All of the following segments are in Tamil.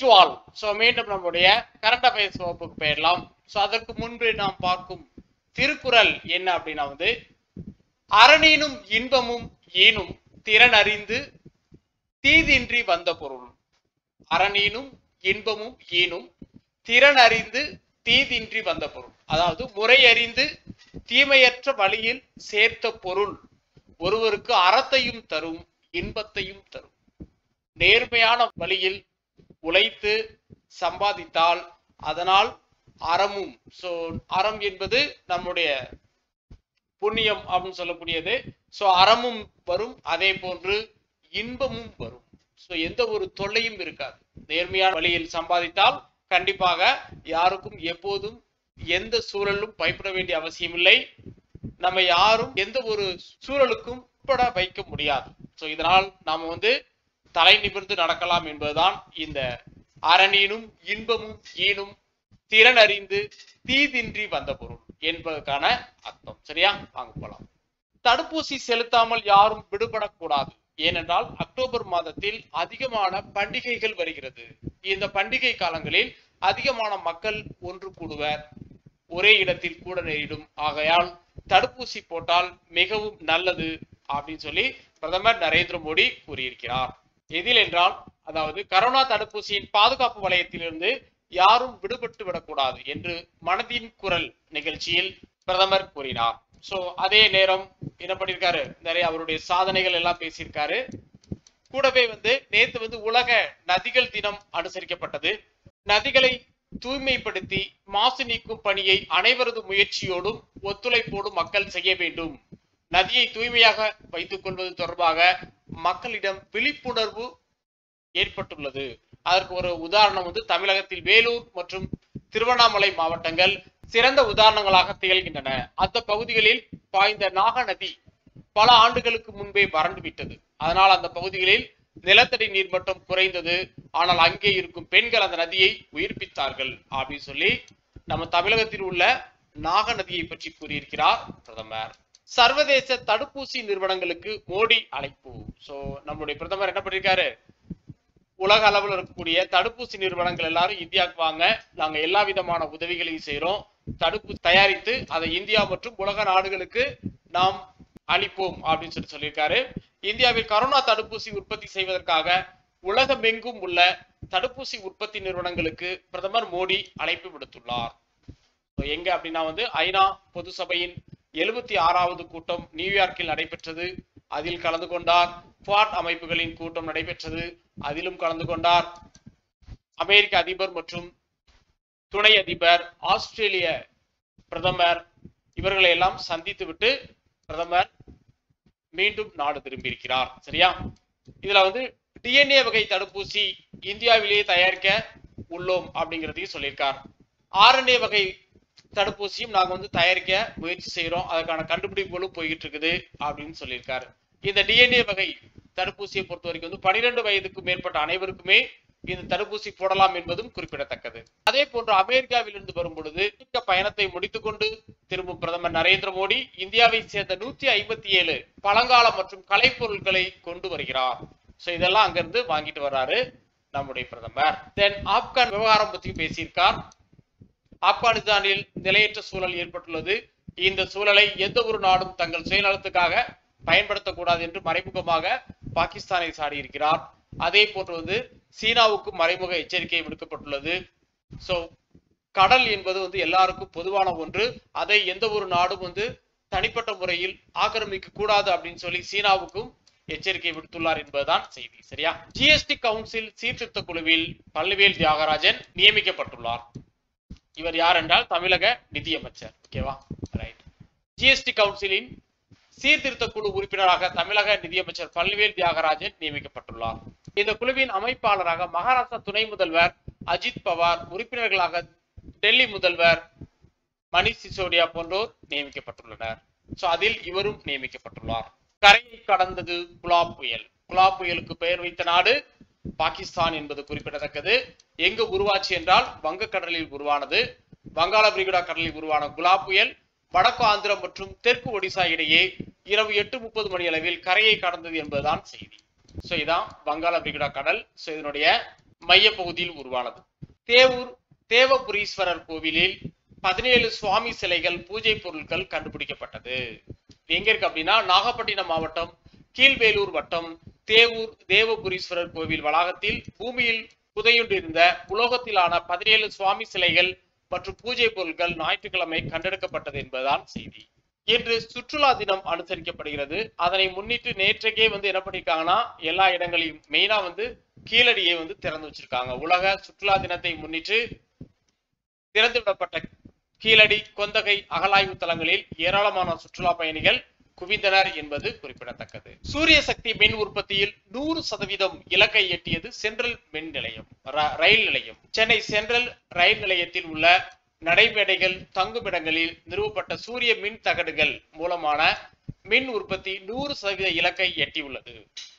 டு ஆல் ஸோ மீண்டும் நம்முடைய கரண்ட் அஃபேர்ஸ் வகுப்புக்கு போயிடலாம் ஸோ அதற்கு முன்பு நாம் பார்க்கும் திருக்குறள் என்ன அப்படின்னா வந்து அரணீனும் இன்பமும் ஈனும் திறன் அறிந்து தீதின்றி வந்த பொருள் அரணீனும் இன்பமும் ஈனும் திறன் அறிந்து தீதின்றி வந்த பொருள் அதாவது முறை அறிந்து தீமையற்ற வழியில் சேர்த்த பொருள் ஒருவருக்கு அறத்தையும் தரும் இன்பத்தையும் தரும் நேர்மையான வழியில் உழைத்து சம்பாதித்தால் அதனால் அறமும் சோ அறம் என்பது நம்முடைய புண்ணியம் அப்படின்னு சொல்லக்கூடியது சோ அறமும் வரும் அதே போன்று இன்பமும் வரும் சோ எந்த ஒரு தொல்லையும் இருக்காது நேர்மையான வழியில் சம்பாதித்தால் கண்டிப்பாக யாருக்கும் எப்போதும் எந்த சூழலும் பயப்பட வேண்டிய அவசியம் இல்லை நம்ம யாரும் எந்த ஒரு சூழலுக்கும் உட்பட வைக்க முடியாது சோ இதனால் நாம வந்து தலை நிமிர்ந்து நடக்கலாம் என்பதுதான் இந்த அரணீனும் இன்பமும் ஈனும் திறன் அறிந்து தீதின்றி வந்த பொருள் என்பதற்கான அர்த்தம் சரியா வாங்க போலாம் தடுப்பூசி செலுத்தாமல் யாரும் விடுபடக்கூடாது ஏனென்றால் அக்டோபர் மாதத்தில் அதிகமான பண்டிகைகள் வருகிறது இந்த பண்டிகை காலங்களில் அதிகமான மக்கள் ஒன்று கூடுவர் ஒரே இடத்தில் கூட நேரிடும் ஆகையால் தடுப்பூசி போட்டால் மிகவும் நல்லது அப்படின்னு சொல்லி பிரதமர் நரேந்திர மோடி கூறியிருக்கிறார் எதில் என்றால் அதாவது கரோனா தடுப்பூசியின் பாதுகாப்பு வலயத்திலிருந்து யாரும் விடுபட்டு விடக்கூடாது என்று மனதின் குரல் நிகழ்ச்சியில் பிரதமர் கூறினார் சோ அதே நேரம் என்ன பண்ணிருக்காரு நிறைய அவருடைய சாதனைகள் எல்லாம் பேசியிருக்காரு கூடவே வந்து நேத்து வந்து உலக நதிகள் தினம் அனுசரிக்கப்பட்டது நதிகளை தூய்மைப்படுத்தி மாசு நீக்கும் பணியை அனைவரது முயற்சியோடும் ஒத்துழைப்போடும் மக்கள் செய்ய வேண்டும் நதியை தூய்மையாக வைத்துக் கொள்வது தொடர்பாக மக்களிடம் விழிப்புணர்வு ஏற்பட்டுள்ளது அதற்கு ஒரு உதாரணம் வந்து தமிழகத்தில் வேலூர் மற்றும் திருவண்ணாமலை மாவட்டங்கள் சிறந்த உதாரணங்களாக திகழ்கின்றன அந்த பகுதிகளில் பாய்ந்த நாக நதி பல ஆண்டுகளுக்கு முன்பே வறண்டு விட்டது அதனால் அந்த பகுதிகளில் நிலத்தடி நீர்மட்டம் குறைந்தது ஆனால் அங்கே இருக்கும் பெண்கள் அந்த நதியை உயிர்ப்பித்தார்கள் அப்படின்னு சொல்லி நம்ம தமிழகத்தில் உள்ள நாக நதியை பற்றி கூறியிருக்கிறார் பிரதமர் சர்வதேச தடுப்பூசி நிறுவனங்களுக்கு மோடி அழைப்பு சோ நம்முடைய பிரதமர் என்ன பண்ணிருக்காரு உலக அளவில் இருக்கக்கூடிய தடுப்பூசி நிறுவனங்கள் எல்லாரும் இந்தியாவுக்கு வாங்க நாங்க எல்லா விதமான உதவிகளையும் செய்யறோம் தடுப்பு தயாரித்து அதை இந்தியா மற்றும் உலக நாடுகளுக்கு நாம் அளிப்போம் அப்படின்னு சொல்லி சொல்லியிருக்காரு இந்தியாவில் கரோனா தடுப்பூசி உற்பத்தி செய்வதற்காக உலகமெங்கும் உள்ள தடுப்பூசி உற்பத்தி நிறுவனங்களுக்கு பிரதமர் மோடி அழைப்பு விடுத்துள்ளார் எங்க அப்படின்னா வந்து ஐநா பொது சபையின் எழுபத்தி ஆறாவது கூட்டம் நியூயார்க்கில் நடைபெற்றது அதில் கலந்து கொண்டார் குவாட் அமைப்புகளின் கூட்டம் நடைபெற்றது அதிலும் கலந்து கொண்டார் அமெரிக்க அதிபர் மற்றும் துணை அதிபர் ஆஸ்திரேலிய பிரதமர் இவர்களை எல்லாம் சந்தித்து விட்டு பிரதமர் மீண்டும் நாடு திரும்பியிருக்கிறார் சரியா இதுல வந்து டிஎன்ஏ வகை தடுப்பூசி இந்தியாவிலேயே தயாரிக்க உள்ளோம் அப்படிங்கிறதையும் சொல்லியிருக்கார் ஆர்என்ஏ வகை தடுப்பூசியும் நாங்க வந்து தயாரிக்க முயற்சி செய்யறோம் அதற்கான கண்டுபிடிப்புகளும் போய்கிட்டு இருக்குது அப்படின்னு சொல்லியிருக்காரு இந்த டிஎன்ஏ வகை தடுப்பூசியை பொறுத்த வரைக்கும் வந்து பனிரெண்டு வயதுக்கு மேற்பட்ட அனைவருக்குமே இந்த தடுப்பூசி போடலாம் என்பதும் குறிப்பிடத்தக்கது அதே போன்று அமெரிக்காவில் இருந்து வரும் பொழுது பயணத்தை முடித்துக்கொண்டு திரும்பும் பிரதமர் நரேந்திர மோடி இந்தியாவை சேர்ந்த நூத்தி ஐம்பத்தி ஏழு பழங்கால மற்றும் கலைப்பொருட்களை கொண்டு வருகிறார் சோ இதெல்லாம் அங்கிருந்து வாங்கிட்டு வர்றாரு நம்முடைய பிரதமர் தென் ஆப்கான் விவகாரம் பற்றி பேசியிருக்கார் ஆப்கானிஸ்தானில் நிலையற்ற சூழல் ஏற்பட்டுள்ளது இந்த சூழலை எந்த ஒரு நாடும் தங்கள் சுயநலத்துக்காக பயன்படுத்தக்கூடாது என்று மறைமுகமாக பாகிஸ்தானை சாடியிருக்கிறார் அதே போன்று வந்து சீனாவுக்கும் மறைமுக எச்சரிக்கை விடுக்கப்பட்டுள்ளது சோ கடல் என்பது வந்து எல்லாருக்கும் பொதுவான ஒன்று அதை எந்த ஒரு நாடும் வந்து தனிப்பட்ட முறையில் ஆக்கிரமிக்க கூடாது அப்படின்னு சொல்லி சீனாவுக்கும் எச்சரிக்கை விடுத்துள்ளார் என்பதுதான் செய்தி சரியா ஜிஎஸ்டி கவுன்சில் சீர்திருத்த குழுவில் பல்லுவேல் தியாகராஜன் நியமிக்கப்பட்டுள்ளார் இவர் யார் என்றால் தமிழக நிதியமைச்சர் ஓகேவா ரைட் ஜிஎஸ்டி கவுன்சிலின் சீர்திருத்த குழு உறுப்பினராக தமிழக நிதியமைச்சர் பல்வேல் தியாகராஜன் நியமிக்கப்பட்டுள்ளார் இந்த குழுவின் அமைப்பாளராக மகாராஷ்டிரா துணை முதல்வர் அஜித் பவார் உறுப்பினர்களாக டெல்லி முதல்வர் மணிஷ் சிசோடியா போன்றோர் நியமிக்கப்பட்டுள்ளனர் சோ அதில் இவரும் நியமிக்கப்பட்டுள்ளார் கரையை கடந்தது குலாப் புயல் குலாப் புயலுக்கு பெயர் வைத்த நாடு பாகிஸ்தான் என்பது குறிப்பிடத்தக்கது எங்கு உருவாச்சு என்றால் வங்கக்கடலில் உருவானது வங்காள விரிகுடா கடலில் உருவான குலாப் புயல் வடக்கு ஆந்திரம் மற்றும் தெற்கு ஒடிசா இடையே இரவு எட்டு முப்பது மணி அளவில் கரையை கடந்தது என்பதுதான் செய்தி சோ இதான் வங்காள விரிகுடா கடல் சோ இதனுடைய மையப்பகுதியில் உருவானது தேவூர் தேவபுரீஸ்வரர் கோவிலில் பதினேழு சுவாமி சிலைகள் பூஜை பொருட்கள் கண்டுபிடிக்கப்பட்டது இது எங்க இருக்கு அப்படின்னா நாகப்பட்டினம் மாவட்டம் கீழ்வேலூர் வட்டம் தேவூர் தேவபுரீஸ்வரர் கோவில் வளாகத்தில் பூமியில் புதையுண்டிருந்த உலோகத்திலான பதினேழு சுவாமி சிலைகள் மற்றும் பூஜை பொருட்கள் ஞாயிற்றுக்கிழமை கண்டெடுக்கப்பட்டது என்பதுதான் செய்தி இன்று சுற்றுலா தினம் அனுசரிக்கப்படுகிறது அதனை முன்னிட்டு நேற்றைக்கே வந்து என்ன பண்ணிருக்காங்கன்னா எல்லா இடங்களையும் மெயினா வந்து கீழடியை வந்து திறந்து வச்சிருக்காங்க உலக சுற்றுலா தினத்தை முன்னிட்டு திறந்து விடப்பட்ட கீழடி கொந்தகை அகலாய்வு தளங்களில் ஏராளமான சுற்றுலா பயணிகள் குவிந்தனர் என்பது குறிப்பிடத்தக்கது சூரிய சக்தி மின் உற்பத்தியில் நூறு சதவீதம் இலக்கை எட்டியது சென்ட்ரல் மின் நிலையம் ர- ரயில் நிலையம் சென்னை சென்ட்ரல் ரயில் நிலையத்தில் உள்ள நடைமேடைகள் தங்குமிடங்களில் நிறுவப்பட்ட சூரிய மின் தகடுகள் மூலமான மின் உற்பத்தி நூறு சதவீத இலக்கை எட்டியுள்ளது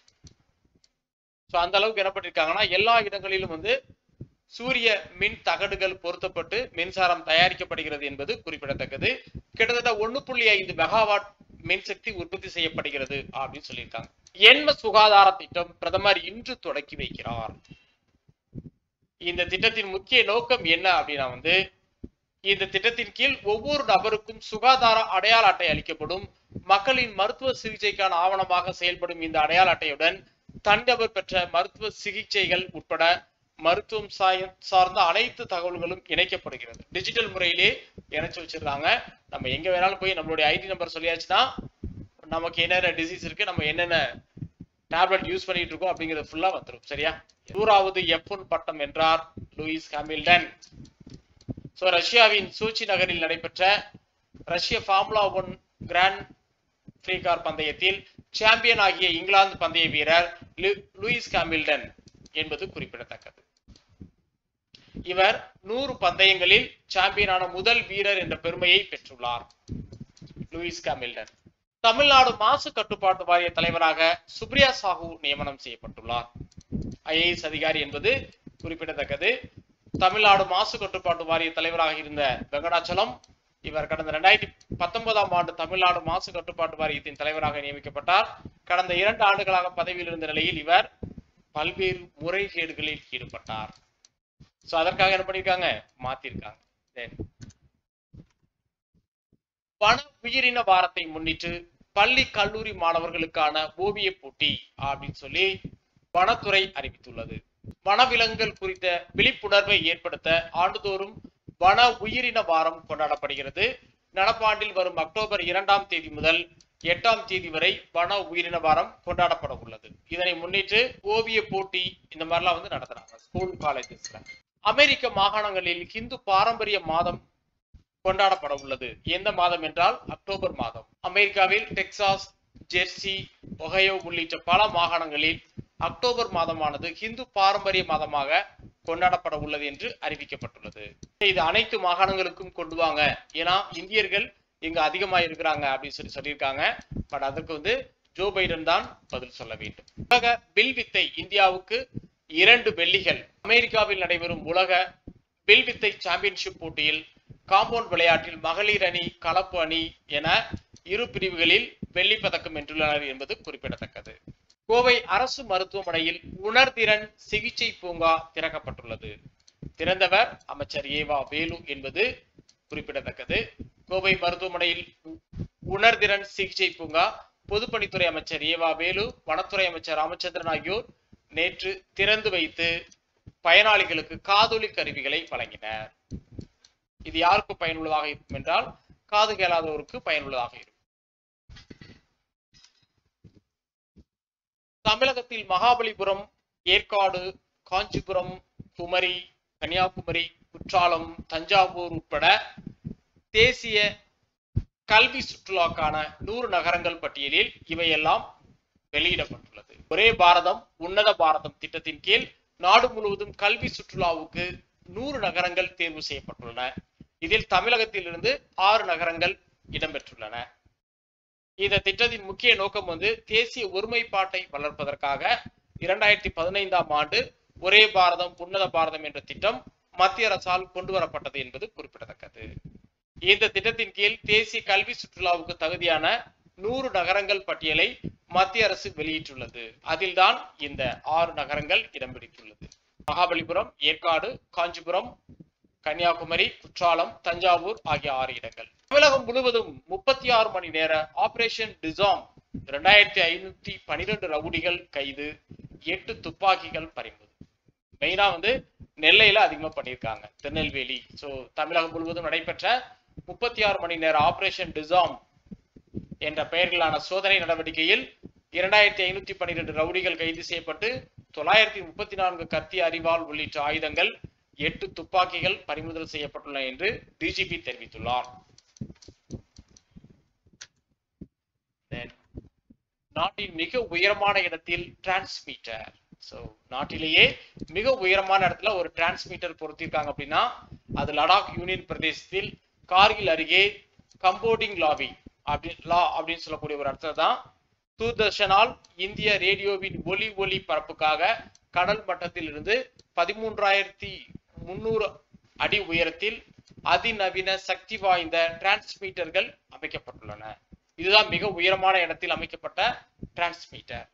சோ அந்த அளவுக்கு என்ன பண்ணிருக்காங்கன்னா எல்லா இடங்களிலும் வந்து சூரிய மின் தகடுகள் பொருத்தப்பட்டு மின்சாரம் தயாரிக்கப்படுகிறது என்பது குறிப்பிடத்தக்கது கிட்டத்தட்ட ஒண்ணு புள்ளி ஐந்து மெகாவாட் மின்சக்தி உற்பத்தி செய்யப்படுகிறது அப்படின்னு சொல்லியிருக்காங்க எண்ம சுகாதார திட்டம் பிரதமர் இன்று தொடக்கி வைக்கிறார் இந்த திட்டத்தின் முக்கிய நோக்கம் என்ன அப்படின்னா வந்து இந்த திட்டத்தின் கீழ் ஒவ்வொரு நபருக்கும் சுகாதார அடையாள அட்டை அளிக்கப்படும் மக்களின் மருத்துவ சிகிச்சைக்கான ஆவணமாக செயல்படும் இந்த அடையாள அட்டையுடன் தனிநபர் பெற்ற மருத்துவ சிகிச்சைகள் உட்பட மருத்துவம் சாய- சார்ந்த அனைத்து தகவல்களும் இணைக்கப்படுகிறது டிஜிட்டல் முறையிலே இணைச்சு வச்சிருக்காங்க நம்ம எங்க வேணாலும் போய் நம்மளுடைய ஐடி நம்பர் சொல்லியாச்சுன்னா நமக்கு என்னென்ன டிசீஸ் இருக்கு நம்ம என்னென்ன டேப்லெட் யூஸ் பண்ணிட்டு இருக்கோம் அப்படிங்கிறது ஃபுல்லா வந்துடும் சரியா நூறாவது எஃப் ஒன் பட்டம் வென்றார் லூயிஸ் ஹாமில்டன் சோ ரஷ்யாவின் சூச்சி நகரில் நடைபெற்ற ரஷ்ய formula one grand prix car பந்தயத்தில் சாம்பியன் ஆகிய இங்கிலாந்து பந்தய வீரர் லூ- லூயிஸ் ஹாமில்டன் என்பது குறிப்பிடத்தக்கது இவர் நூறு பந்தயங்களில் சாம்பியனான முதல் வீரர் என்ற பெருமையை பெற்றுள்ளார் லூயிஸ் ஹாமில்டன் தமிழ்நாடு மாசு கட்டுப்பாட்டு வாரிய தலைவராக சுப்ரியா சாஹூ நியமனம் செய்யப்பட்டுள்ளார் ஐஏஎஸ் அதிகாரி என்பது குறிப்பிடத்தக்கது தமிழ்நாடு மாசு கட்டுப்பாட்டு வாரிய தலைவராக இருந்த வெங்கடாச்சலம் இவர் கடந்த ரெண்டாயிரத்தி பத்தொன்பதாம் ஆண்டு தமிழ்நாடு மாசு கட்டுப்பாட்டு வாரியத்தின் தலைவராக நியமிக்கப்பட்டார் கடந்த இரண்டு ஆண்டுகளாக பதவியில் இருந்த நிலையில் இவர் பல்வேறு முறைகேடுகளில் ஈடுபட்டார் சோ அதற்காக என்ன பண்ணிருக்காங்க மாத்திருக்காங்க Then, வன உயிரின வாரத்தை முன்னிட்டு பள்ளி கல்லூரி மாணவர்களுக்கான ஓவிய போட்டி அப்படின்னு சொல்லி வனத்துறை அறிவித்துள்ளது வனவிலங்குகள் குறித்த விழிப்புணர்வை ஏற்படுத்த ஆண்டுதோறும் வன உயிரின வாரம் கொண்டாடப்படுகிறது நடப்பாண்டில் வரும் அக்டோபர் இரண்டாம் தேதி முதல் எட்டாம் தேதி வரை வன உயிரின வாரம் கொண்டாடப்பட உள்ளது இதனை முன்னிட்டு ஓவிய போட்டி இந்த மாதிரிலாம் வந்து நடத்துறாங்க ஸ்கூல் காலேஜஸ்ல அமெரிக்க மாகாணங்களில் இந்து பாரம்பரிய மாதம் கொண்டாடப்பட உள்ளது எந்த மாதம் என்றால் அக்டோபர் மாதம் அமெரிக்காவில் டெக்சாஸ் ஜெர்சி ஒகையோ உள்ளிட்ட பல மாகாணங்களில் அக்டோபர் மாதமானது இந்து பாரம்பரிய மாதமாக கொண்டாடப்பட உள்ளது என்று அறிவிக்கப்பட்டுள்ளது இது அனைத்து மாகாணங்களுக்கும் கொண்டு வாங்க ஏன்னா இந்தியர்கள் இங்க அதிகமா இருக்கிறாங்க அப்படின்னு சொல்லி சொல்லியிருக்காங்க பட் அதுக்கு வந்து ஜோ பைடன் தான் பதில் சொல்ல வேண்டும் உலக வில் வித்தை இந்தியாவுக்கு இரண்டு வெள்ளிகள் அமெரிக்காவில் நடைபெறும் உலக வில் வித்தை சாம்பியன்ஷிப் போட்டியில் காம்பவுண்ட் விளையாட்டில் மகளிர் அணி கலப்பு அணி என இரு பிரிவுகளில் வெள்ளி பதக்கம் வென்றுள்ளனர் என்பது குறிப்பிடத்தக்கது கோவை அரசு மருத்துவமனையில் உணர்திறன் சிகிச்சை பூங்கா திறக்கப்பட்டுள்ளது திறந்தவர் அமைச்சர் ஏவா வேலு என்பது குறிப்பிடத்தக்கது கோவை மருத்துவமனையில் உ- உணர்திறன் சிகிச்சை பூங்கா பொதுப்பணித்துறை அமைச்சர் ஏவா வேலு வனத்துறை அமைச்சர் ராமச்சந்திரன் ஆகியோர் நேற்று திறந்து வைத்து பயனாளிகளுக்கு காதொலி கருவிகளை வழங்கினர் இது யாருக்கு பயனுள்ளதாக இருக்கும் என்றால் காது கேளாதோருக்கு பயனுள்ளதாக இருக்கும் தமிழகத்தில் மகாபலிபுரம் ஏற்காடு காஞ்சிபுரம் குமரி கன்னியாகுமரி குற்றாலம் தஞ்சாவூர் உட்பட தேசிய கல்வி சுற்றுலாக்கான நூறு நகரங்கள் பட்டியலில் இவையெல்லாம் வெளியிடப்பட்டுள்ளது ஒரே பாரதம் உன்னத பாரதம் திட்டத்தின் கீழ் நாடு முழுவதும் கல்வி சுற்றுலாவுக்கு நூறு நகரங்கள் தேர்வு செய்யப்பட்டுள்ளன இதில் தமிழகத்திலிருந்து ஆறு நகரங்கள் இடம்பெற்றுள்ளன இந்த திட்டத்தின் முக்கிய நோக்கம் வந்து தேசிய ஒருமைப்பாட்டை வளர்ப்பதற்காக இரண்டாயிரத்தி பதினைந்தாம் ஆண்டு ஒரே பாரதம் உன்னத பாரதம் என்ற திட்டம் மத்திய அரசால் கொண்டு வரப்பட்டது என்பது குறிப்பிடத்தக்கது இந்த திட்டத்தின் கீழ் தேசிய கல்வி சுற்றுலாவுக்கு தகுதியான நூறு நகரங்கள் பட்டியலை மத்திய அரசு வெளியிட்டுள்ளது அதில்தான் இந்த ஆறு நகரங்கள் இடம் பிடித்துள்ளது மகாபலிபுரம் ஏற்காடு காஞ்சிபுரம் கன்னியாகுமரி குற்றாலம் தஞ்சாவூர் ஆகிய ஆறு இடங்கள் தமிழகம் முழுவதும் முப்பத்தி ஆறு மணி நேர ஆபரேஷன் டிசாம் இரண்டாயிரத்தி ஐநூத்தி பனிரெண்டு ரவுடிகள் கைது எட்டு துப்பாக்கிகள் பறிமுதல் மெயினா வந்து நெல்லையில அதிகமா பண்ணியிருக்காங்க திருநெல்வேலி சோ தமிழகம் முழுவதும் நடைபெற்ற முப்பத்தி ஆறு மணி நேர ஆபரேஷன் டிசாம் என்ற பெயரிலான சோதனை நடவடிக்கையில் இரண்டாயிரத்தி ஐநூத்தி பன்னிரெண்டு ரவுடிகள் கைது செய்யப்பட்டு தொள்ளாயிரத்தி முப்பத்தி நான்கு கத்தி அரிவாள் உள்ளிட்ட ஆயுதங்கள் எட்டு துப்பாக்கிகள் பறிமுதல் செய்யப்பட்டுள்ளன என்று டிஜிபி தெரிவித்துள்ளார் Then, நாட்டின் மிக உயரமான இடத்தில் டிரான்ஸ்மீட்டர் ஸோ நாட்டிலேயே மிக உயரமான இடத்துல ஒரு டிரான்ஸ்மீட்டர் பொருத்திருக்காங்க அப்படின்னா அது லடாக் யூனியன் பிரதேசத்தில் கார்கில் அருகே கம்போடிங் லாவி அப்படி லா அப்படின்னு சொல்லக்கூடிய ஒரு இடத்துல தான் தூர்தர்ஷனால் இந்திய ரேடியோவின் ஒலி ஒலி பரப்புக்காக கடல் மட்டத்தில் இருந்து பதிமூன்றாயிரத்தி முன்னூறு அடி உயரத்தில் அதிநவீன சக்தி வாய்ந்த டிரான்ஸ்மீட்டர்கள் அமைக்கப்பட்டுள்ளன இதுதான் மிக உயரமான இடத்தில் அமைக்கப்பட்ட டிரான்ஸ்மீட்டர்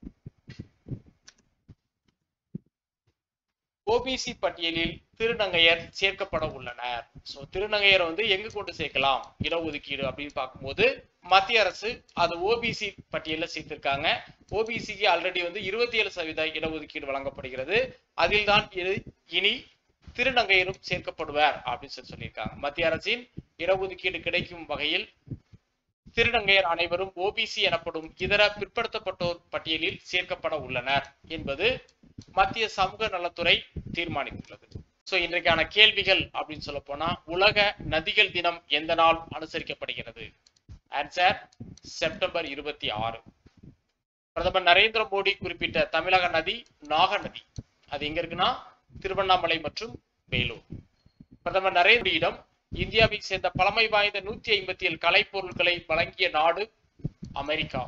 ஓபிசி பட்டியலில் திருநங்கையர் சேர்க்கப்பட உள்ளனர் சோ திருநங்கையர் வந்து எங்க கொண்டு சேர்க்கலாம் இடஒதுக்கீடு அப்படின்னு பார்க்கும்போது மத்திய அரசு அது ஓபிசி பட்டியல சேர்த்திருக்காங்க ஓபிசிக்கு ஆல்ரெடி வந்து இருபத்தி ஏழு சதவீத இடஒதுக்கீடு வழங்கப்படுகிறது அதில் தான் இனி திருநங்கையரும் சேர்க்கப்படுவார் அப்படின்னு சொல்லி சொல்லியிருக்காங்க மத்திய அரசின் இடஒதுக்கீடு கிடைக்கும் வகையில் திருநங்கையர் அனைவரும் ஓபிசி எனப்படும் இதர பிற்படுத்தப்பட்டோர் பட்டியலில் சேர்க்கப்பட உள்ளனர் என்பது மத்திய சமூக நலத்துறை தீர்மானித்துள்ளது சோ இன்றைக்கான கேள்விகள் அப்படின்னு சொல்ல போனா உலக நதிகள் தினம் எந்த நாள் அனுசரிக்கப்படுகிறது ஆன்சர் செப்டம்பர் இருபத்தி ஆறு பிரதமர் நரேந்திர மோடி குறிப்பிட்ட தமிழக நதி நாக நதி அது எங்க இருக்குன்னா திருவண்ணாமலை மற்றும் வேலூர் பிரதமர் நரேந்திர மோடியிடம் இந்தியாவை சேர்ந்த பழமை வாய்ந்த நூத்தி ஐம்பத்தி ஏழு கலைப்பொருட்களை வழங்கிய நாடு அமெரிக்கா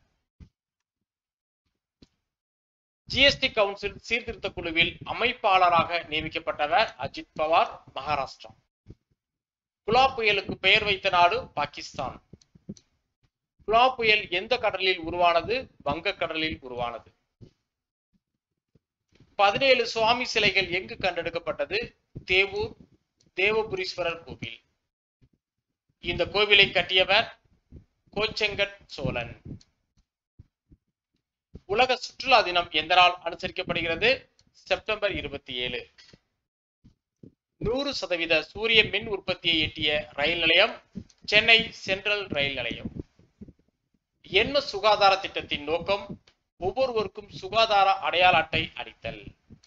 ஜிஎஸ்டி கவுன்சில் சீர்திருத்த குழுவில் அமைப்பாளராக நியமிக்கப்பட்டவர் அஜித் பவார் மகாராஷ்டிரா குலா புயலுக்கு பெயர் வைத்த நாடு பாகிஸ்தான் குலா புயல் எந்த கடலில் உருவானது வங்கக்கடலில் உருவானது பதினேழு சுவாமி சிலைகள் எங்கு கண்டெடுக்கப்பட்டது தேவூர் தேவபுரீஸ்வரர் கோவில் இந்த கோவிலை கட்டியவர் கோச்செங்கட் சோழன் உலக சுற்றுலா தினம் எந்த நாள் அனுசரிக்கப்படுகிறது செப்டம்பர் இருபத்தி ஏழு நூறு சதவீத சூரிய மின் உற்பத்தியை எட்டிய ரயில் நிலையம் சென்னை சென்ட்ரல் ரயில் நிலையம் என்ன சுகாதார திட்டத்தின் நோக்கம் ஒவ்வொருவருக்கும் சுகாதார அடையாள அட்டை அளித்தல்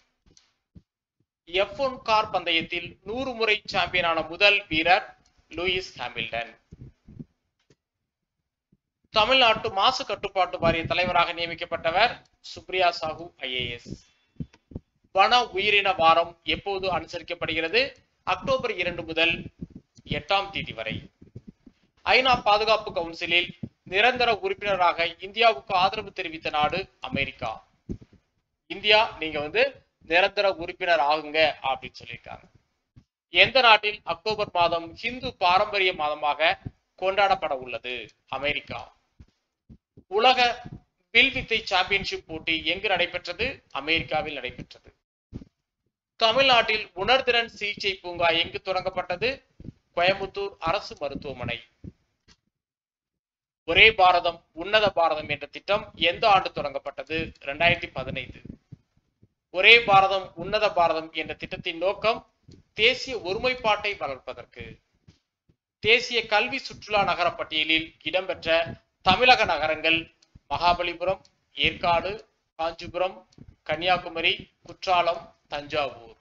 எஃப் ஒன் கார் பந்தயத்தில் நூறு முறை சாம்பியனான முதல் வீரர் லூயிஸ் ஹாமில்டன் தமிழ்நாட்டு மாசு கட்டுப்பாட்டு வாரிய தலைவராக நியமிக்கப்பட்டவர் சுப்ரியா சாஹூ ஐஏஎஸ் வன உயிரின வாரம் எப்போது அனுசரிக்கப்படுகிறது அக்டோபர் இரண்டு முதல் எட்டாம் தேதி வரை ஐநா பாதுகாப்பு கவுன்சிலில் நிரந்தர உறுப்பினராக இந்தியாவுக்கு ஆதரவு தெரிவித்த நாடு அமெரிக்கா இந்தியா நீங்க வந்து நிரந்தர உறுப்பினர் ஆகுங்க அப்படின்னு சொல்லியிருக்காங்க எந்த நாட்டில் அக்டோபர் மாதம் ஹிந்து பாரம்பரிய மாதமாக கொண்டாடப்பட உள்ளது அமெரிக்கா உலக வில்வித்தை சாம்பியன்ஷிப் போட்டி எங்கு நடைபெற்றது அமெரிக்காவில் நடைபெற்றது தமிழ்நாட்டில் உணர்திறன் சிகிச்சை பூங்கா எங்கு தொடங்கப்பட்டது கோயம்புத்தூர் அரசு மருத்துவமனை ஒரே பாரதம் உன்னத பாரதம் என்ற திட்டம் எந்த ஆண்டு தொடங்கப்பட்டது இரண்டாயிரத்தி பதினைந்து ஒரே பாரதம் உன்னத பாரதம் என்ற திட்டத்தின் நோக்கம் தேசிய ஒருமைப்பாட்டை வளர்ப்பதற்கு தேசிய கல்வி சுற்றுலா நகர பட்டியலில் இடம்பெற்ற தமிழக நகரங்கள் மகாபலிபுரம் ஏற்காடு காஞ்சிபுரம் கன்னியாகுமரி குற்றாலம் தஞ்சாவூர்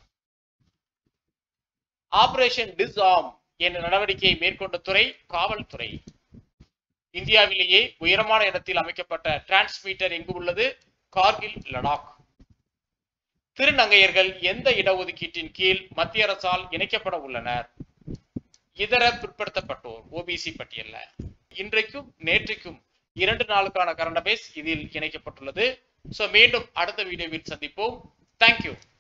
ஆபரேஷன் டிஸ்ஆர்ம் என்ற நடவடிக்கையை மேற்கொண்ட துறை காவல்துறை இந்தியாவிலேயே உயரமான இடத்தில் அமைக்கப்பட்ட டிரான்ஸ்மீட்டர் எங்கு உள்ளது கார்கில் லடாக் திருநங்கையர்கள் எந்த இடஒதுக்கீட்டின் கீழ் மத்திய அரசால் இணைக்கப்பட உள்ளனர் இதர பிற்படுத்தப்பட்டோர் ஓபிசி பட்டியல்ல இன்றைக்கும் நேற்றைக்கும் இரண்டு நாளுக்கான கரண்ட் அபேஸ் இதில் இணைக்கப்பட்டுள்ளது சோ மீண்டும் அடுத்த வீடியோவில் சந்திப்போம் தேங்க்யூ